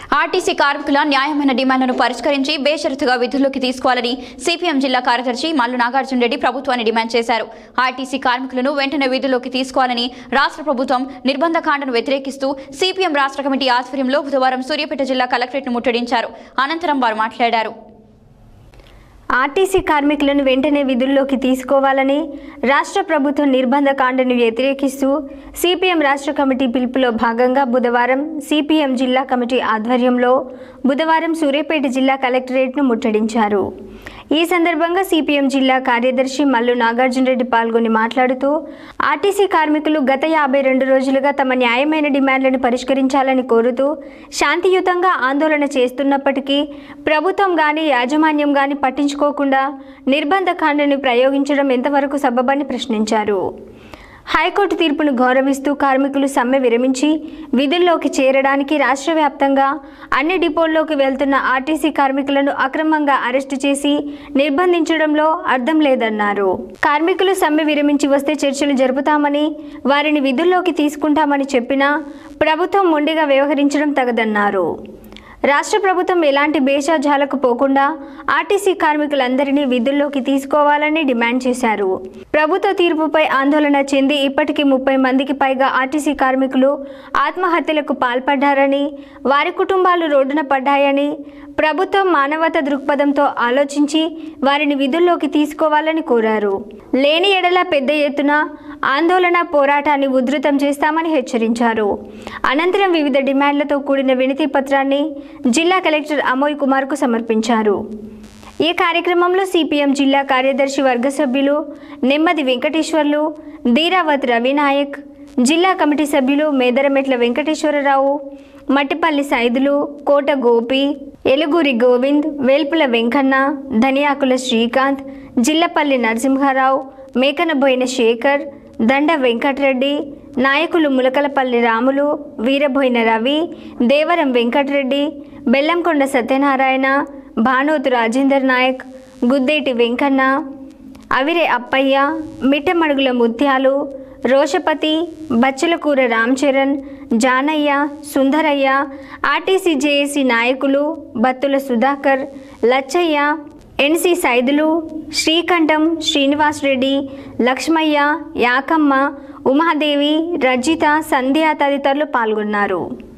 RTC కార్మికుల న్యాయమైన డిమాండ్లను పరిష్కరించి బేషరతుగా విధుల్లోకి తీసుకోవాలని సిపిఎం జిల్లా కార్యదర్శి మల్లు నాగార్జున రెడ్డి ప్రభుత్వాన్ని డిమాండ్ చేశారు ఆర్టీసీ కార్మికులను వెంటనే విధుల్లోకి తీసుకోవాలని రాష్ట్ర ప్రభుత్వం నిర్బంధ కాండను వ్యతిరేకిస్తూ సిపిఎం రాష్ట్ర కమిటీ ఆధ్వర్యంలో బుధవారం సూర్యాపేట జిల్లా కలెక్టరేట్ను ముట్టడించారు అనంతరం వారు మాట్లాడారు ఆర్టీసీ కార్మికులను వెంటనే విధుల్లోకి తీసుకోవాలని రాష్ట్ర ప్రభుత్వం నిర్బంధ కాండను వ్యతిరేకిస్తూ సిపిఎం రాష్ట్ర కమిటీ పిలుపులో భాగంగా బుధవారం సిపిఎం జిల్లా కమిటీ ఆధ్వర్యంలో బుధవారం సూర్యాపేట జిల్లా కలెక్టరేట్ను ముట్టడించారు ఈ సందర్భంగా సిపిఎం జిల్లా కార్యదర్శి మల్లు నాగార్జున రెడ్డి పాల్గొని మాట్లాడుతూ ఆర్టీసీ కార్మికులు గత యాభై రెండు రోజులుగా తమ న్యాయమైన డిమాండ్లను పరిష్కరించాలని కోరుతూ శాంతియుతంగా ఆందోళన చేస్తున్నప్పటికీ ప్రభుత్వం గాని యాజమాన్యం గాని పట్టించుకోకుండా నిర్బంధ కాండని ప్రయోగించడం ఎంతవరకు సబబని ప్రశ్నించారు హైకోర్టు తీర్పును గౌరవిస్తూ కార్మికులు సమ్మె విరమించి విధుల్లోకి చేరడానికి రాష్ట్ర వ్యాప్తంగా అన్ని డిపోల్లోకి వెళ్తున్న ఆర్టీసీ కార్మికులను అక్రమంగా అరెస్టు చేసి నిర్బంధించడంలో అర్థం లేదన్నారు కార్మికులు సమ్మె విరమించి వస్తే చర్చలు జరుపుతామని వారిని విధుల్లోకి తీసుకుంటామని చెప్పినా ప్రభుత్వం మొండిగా వ్యవహరించడం తగదన్నారు రాష్ట్ర ప్రభుత్వం ఎలాంటి భేషాజాలకు పోకుండా ఆర్టీసీ కార్మికులందరినీ విధుల్లోకి తీసుకోవాలని డిమాండ్ చేశారు ప్రభుత్వ తీర్పుపై ఆందోళన చెంది ఇప్పటికీ ముప్పై మందికి పైగా ఆర్టీసీ కార్మికులు ఆత్మహత్యలకు పాల్పడ్డారని వారి కుటుంబాలు రోడ్డున పడ్డాయని ప్రభుత్వం మానవతా దృక్పథంతో ఆలోచించి వారిని విధుల్లోకి తీసుకోవాలని కోరారు లేని ఎడల పెద్ద ఎత్తున ఆందోళన పోరాటాన్ని ఉధృతం చేస్తామని హెచ్చరించారు అనంతరం వివిధ డిమాండ్లతో కూడిన వినతి పత్రాన్ని జిల్లా కలెక్టర్ అమోయ్ కుమార్కు సమర్పించారు ఈ కార్యక్రమంలో సిపిఎం జిల్లా కార్యదర్శి వర్గ సభ్యులు నెమ్మది వెంకటేశ్వర్లు ధీరావత్ రవినాయక్ జిల్లా కమిటీ సభ్యులు మేదరమెట్ల వెంకటేశ్వరరావు మట్టిపల్లి సైదులు కోట గోపి ఎలుగురి గోవింద్ వేల్పుల వెంకన్న ధనియాకుల శ్రీకాంత్ జిల్లపల్లి నరసింహారావు మేకనబోయిన శేఖర్ దండ వెంకటరెడ్డి నాయకులు ములకలపల్లి రాములు వీరబోయిన రవి దేవరం వెంకటరెడ్డి బెల్లంకొండ సత్యనారాయణ భానోతు రాజేందర్ నాయక్ గుద్దేటి వెంకన్న అవిరే అప్పయ్య మిట్టమడుగుల ముత్యాలు రోషపతి బచ్చలకూర రామ్ చరణ్ జానయ్య సుందరయ్య ఆర్టీసీ జేఏసీ నాయకులు బత్తుల సుధాకర్ లచ్చయ్య ఎన్సి సైదులు శ్రీకంఠం శ్రీనివాస్ రెడ్డి లక్ష్మయ్య యాకమ్మ ఉమాదేవి రజిత సంధ్య తదితరులు పాల్గొన్నారు